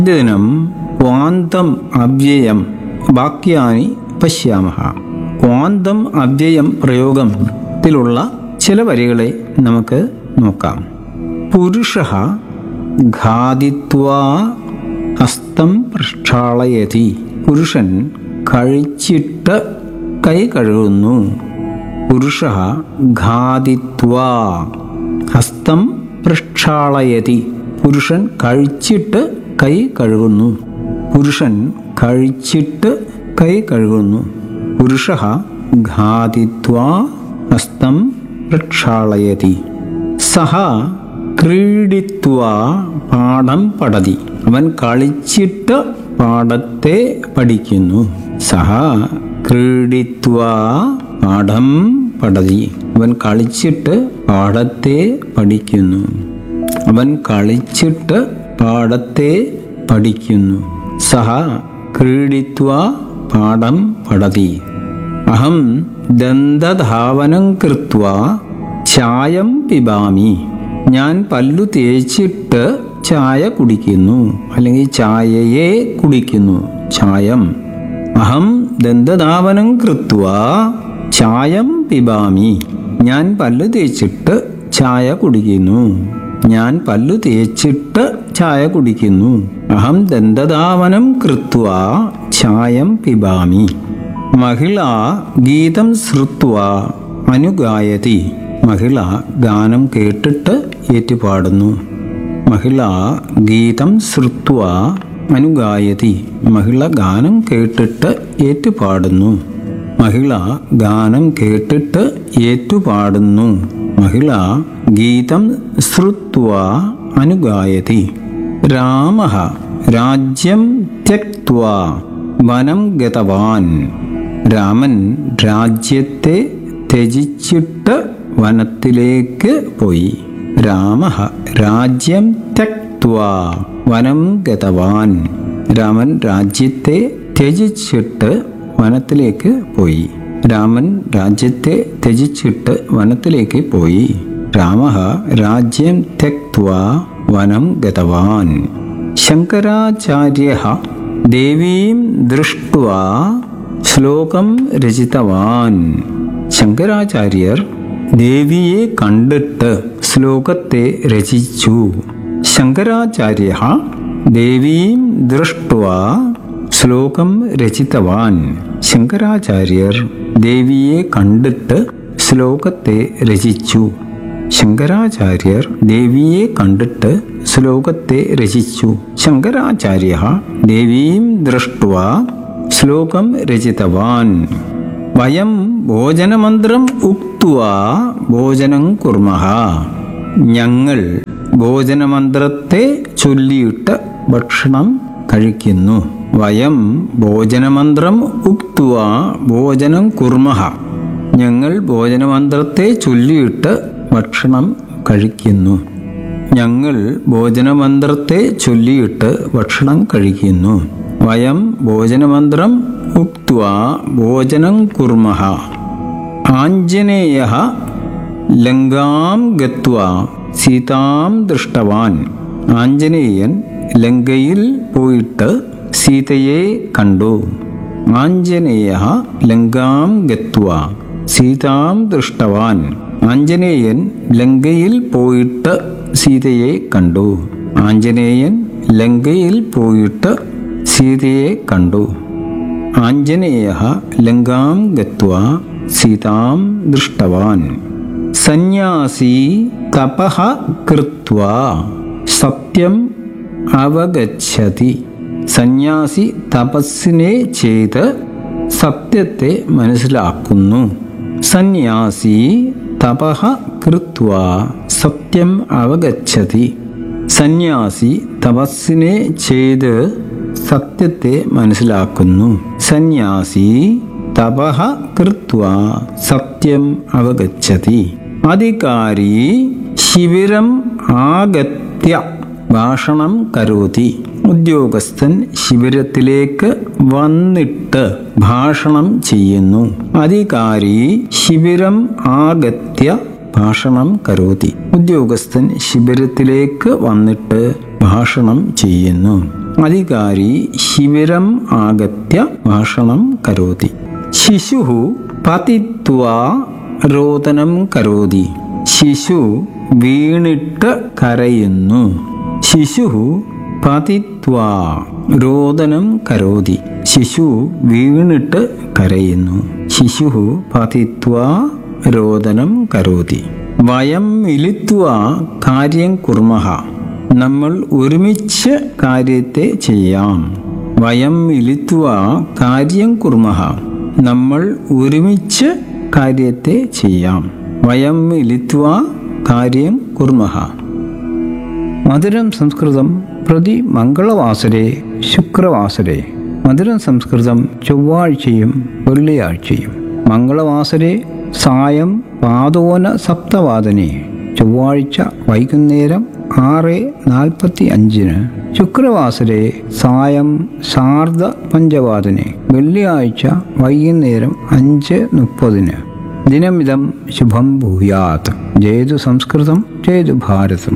ദിനം ക്വാന്തം അവ്യയം വാക്യാനി പശ്യാമഹ ക്വാന്തം അവ്യയം പ്രയോഗത്തിലുള്ള ചില വരികളെ നമുക്ക് നോക്കാം പുരുഷ ഘാതിത്വാ ഹസ്തം പ്രക്ഷാളയതി പുരുഷൻ കഴിച്ചിട്ട് കൈ കഴുകുന്നു പുരുഷ ഘാതിത്വാ ഹസ്തം പ്രക്ഷാളയതി പുരുഷൻ കഴിച്ചിട്ട് കൈ കഴുകുന്നു പുരുഷൻ കഴിച്ചിട്ട് കൈ കഴുകുന്നു പുരുഷ ഘാതിത്വാ ഹസ്തം പ്രക്ഷാളയതി സഹ ക്രീഡിത്വാ പാഠം പഠതി അവൻ കളിച്ചിട്ട് പാഠത്തെ പഠിക്കുന്നു സഹ ക്രീഡിത്വാ പാഠം പഠതി അവൻ കളിച്ചിട്ട് പാഠത്തെ പഠിക്കുന്നു അവൻ കളിച്ചിട്ട് പാഠത്തെ പഠിക്കുന്നു സഹ ക്രീഡിത്വാ പാഠം പഠതി അഹം ദന്തധാവനം കൃത്വാ ചായം പിബാമി ഞാൻ പല്ലു തേച്ചിട്ട് ചായ കുടിക്കുന്നു അല്ലെങ്കിൽ ചായയെ കുടിക്കുന്നു ചായം അഹം ദന്തധാവനം കൃത്വാ ചായം പിബാമി ഞാൻ പല്ലു തേച്ചിട്ട് ചായ കുടിക്കുന്നു ഞാൻ പല്ലു തേച്ചിട്ട് ചായ കുടിക്കുന്നു അഹം ദന്തധാവനം കൃത്വാ ചായം പിബാമി മഹിള ഗീതം ശ്രുത്വ അനുഗായതി മഹിള ഗാനം കേട്ടിട്ട് ഏറ്റുപാടുന്നു മഹിള ഗീതം ശ്രുത്വ അനുഗായതി മഹിള ഗാനം കേട്ടിട്ട് ഏറ്റുപാടുന്നു മഹിള ഗാനം കേട്ടിട്ട് ഏറ്റുപാടുന്നു മഹിള ഗീതം ശ്രുത്വ അനുഗായതി രാമ രാജ്യം ത്യക്വാ വനം ഗതവാൻ രാമൻ രാജ്യത്തെ ത്യജിച്ചിട്ട് വനത്തിലേക്ക് പോയി രാമ രാജ്യം ത്യക്വാ വനം ഗതവാൻ രാമൻ രാജ്യത്തെ ത്യജിച്ചിട്ട് വനത്തിലേക്ക് പോയി രാമൻ രാജ്യത്തെ ത്യജിച്ചിട്ട് വനത്തിലേക്ക് പോയി രാമ രാജ്യം ത്യക്വാ വനം ഗതവാൻ ശങ്കരാചാര്യ ദേവീം ദൃഷ്ട്വാ ശ്ലോകം രചിതവാൻ ശങ്കരാചാര്യർ ദേവിയെ കണ്ടിട്ട് ശ്ലോകത്തെ രചിച്ചു ശങ്കരാചാര്യ ദേവീം ദൃഷ്ട്വാ ശ്ലോകം രചിതവാൻ ശങ്കരാചാര്യർ ദേവിയെ കണ്ടിട്ട് ശ്ലോകത്തെ രചിച്ചു ശങ്കരാചാര്യർ ദേവിയെ കണ്ടിട്ട് ശ്ലോകത്തെ രചിച്ചു ശങ്കരാചാര്യ ദേവീം ദൃഷ്ട്വാ ശ്ലോകം രചിതവാൻ വയം ഭോജനമന്ത്രം ഉക്ത്വാ ഭോജനം കുർമഹ ഞങ്ങൾ ഭോജനമന്ത്രത്തെ ചൊല്ലിയിട്ട് ഭക്ഷണം കഴിക്കുന്നു വയം ഭോജനമന്ത്രം ഉക്ത്വാ ഭോജനം കുർമഹ ഞങ്ങൾ ഭോജനമന്ത്രത്തെ ചൊല്ലിയിട്ട് ഭക്ഷണം കഴിക്കുന്നു ഞങ്ങൾ ഭോജനമന്ത്രത്തെ ചൊല്ലിയിട്ട് ഭക്ഷണം കഴിക്കുന്നു വയം ഭോജനമന്ത്രം ഉക്ത്വാ ഭോജനം കുർമഹ ആഞ്ജനേയ ലങ്കാം ഗത്വാ സീതാം ദൃഷ്ടവാൻ ആഞ്ജനേയൻ ലങ്കയിൽ പോയിട്ട് സീതയെ കണ്ടു ആഞ്ജനേയ ലങ്കാം ഗത്വാ സീതാം ദൃഷ്ടവാൻ ആഞ്ജനേയൻ ലങ്കയിൽ പോയിട്ട് സീതയെ കണ്ടു ആഞ്ജനേയൻ ലങ്കയിൽ പോയിട്ട് സീതയെ കണ്ടു ആഞ്ജനേയ ലങ്കാം ഗത്വാ സീതാം ദൃഷ്ടവാൻ സന്യാസി തപഃ കൃത്വാ സത്യം അവഗച്ഛതി സന്യാസി തപസ്സിനെ ചെയ്ത് സത്യത്തെ മനസ്സിലാക്കുന്നു സന്യാസി തപഃ കൃത്വാ സത്യം അവഗച്ഛതി സന്യാസി തപസ്സിനെ ചെയ്ത് സത്യത്തെ മനസ്സിലാക്കുന്നു സന്യാസി തപഃ കൃത്വാ സത്യം അവഗച്ഛതി അധികാരി ശിബിരം ആഗത്യ ഭാഷണം കരോതി ഉദ്യോഗസ്ഥൻ ശിബിരത്തിലേക്ക് വന്നിട്ട് ഭാഷണം ചെയ്യുന്നു അധികാരി ശിബിരം ആഗത്യ ഭാഷണം കരോതി ഉദ്യോഗസ്ഥൻ ശിബിരത്തിലേക്ക് വന്നിട്ട് ഭാഷണം ചെയ്യുന്നു अधिकारी शिबिरम् आगत्य भाषणं करोति शिशुः पतित्वा रोदनं करोति ശിശു വീണിട്ട് കരയുന്നു ശിശു പതിത്വാ രോദനം കരോതി ശിശു വീണിട്ട് കരയുന്നു ശിശു പതിത്വാ രോദനം കരോതി വയം മിലിത്വാ കാര്യം കുർമഹ നമ്മൾ ഒരുമിച്ച് കാര്യത്തെ ചെയ്യാം വയം മിലിത്വാ കാര്യം കുർമഹ നമ്മൾ ഒരുമിച്ച് കാര്യത്തെ ചെയ്യാം വയം മിലിത്വാ കാര്യം കുർമഹ മധുരം സംസ്കൃതം പ്രതി മംഗളവാസരെ ശുക്രവാസരെ മധുരം സംസ്കൃതം ചൊവ്വാഴ്ചയും വെള്ളിയാഴ്ചയും മംഗളവാസരെ സായം പാതോന സപ്തവാദനെ ചൊവ്വാഴ്ച വൈകുന്നേരം ആറ് നാൽപ്പത്തി അഞ്ചിന് ശുക്രവാസരെ സായം ശാർദ പഞ്ചവാദനെ വെള്ളിയാഴ്ച വൈകുന്നേരം അഞ്ച് മുപ്പതിന് ദിനമിതം ശുഭം ഭൂയാത് ജയതു സംസ്കൃതം ജയതു ഭാരതം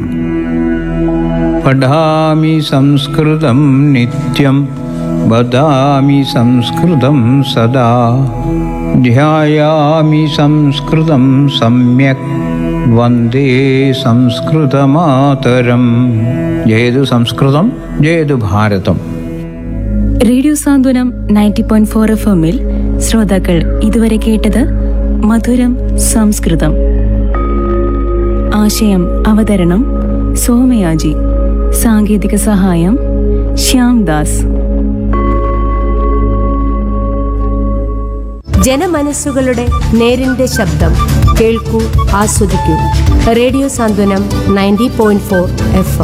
പഠാമി സംസ്കൃതം നിത്യം വദാമി സംസ്കൃതം സദാ ധ്യായാമി സംസ്കൃതം സമ്യക് വന്ദേ സംസ്കൃതമാതരം ജയതു സംസ്കൃതം ജയതു ഭാരതം radio Santhwanam ninety point four F എമ്മിൽ ശ്രോതാക്കൾ ഇതുവരെ കേട്ടത് മധുരം സംസ്കൃതം ആശയം അവതരണം സോമയാജി സാങ്കേതിക സഹായം ശ്യാം ദാസ് ജനമനസ്സുകളുടെ നേരിന്റെ ശബ്ദം കേൾക്കൂ ആസ്വദിക്കൂ radio Santhwanam ninety point four F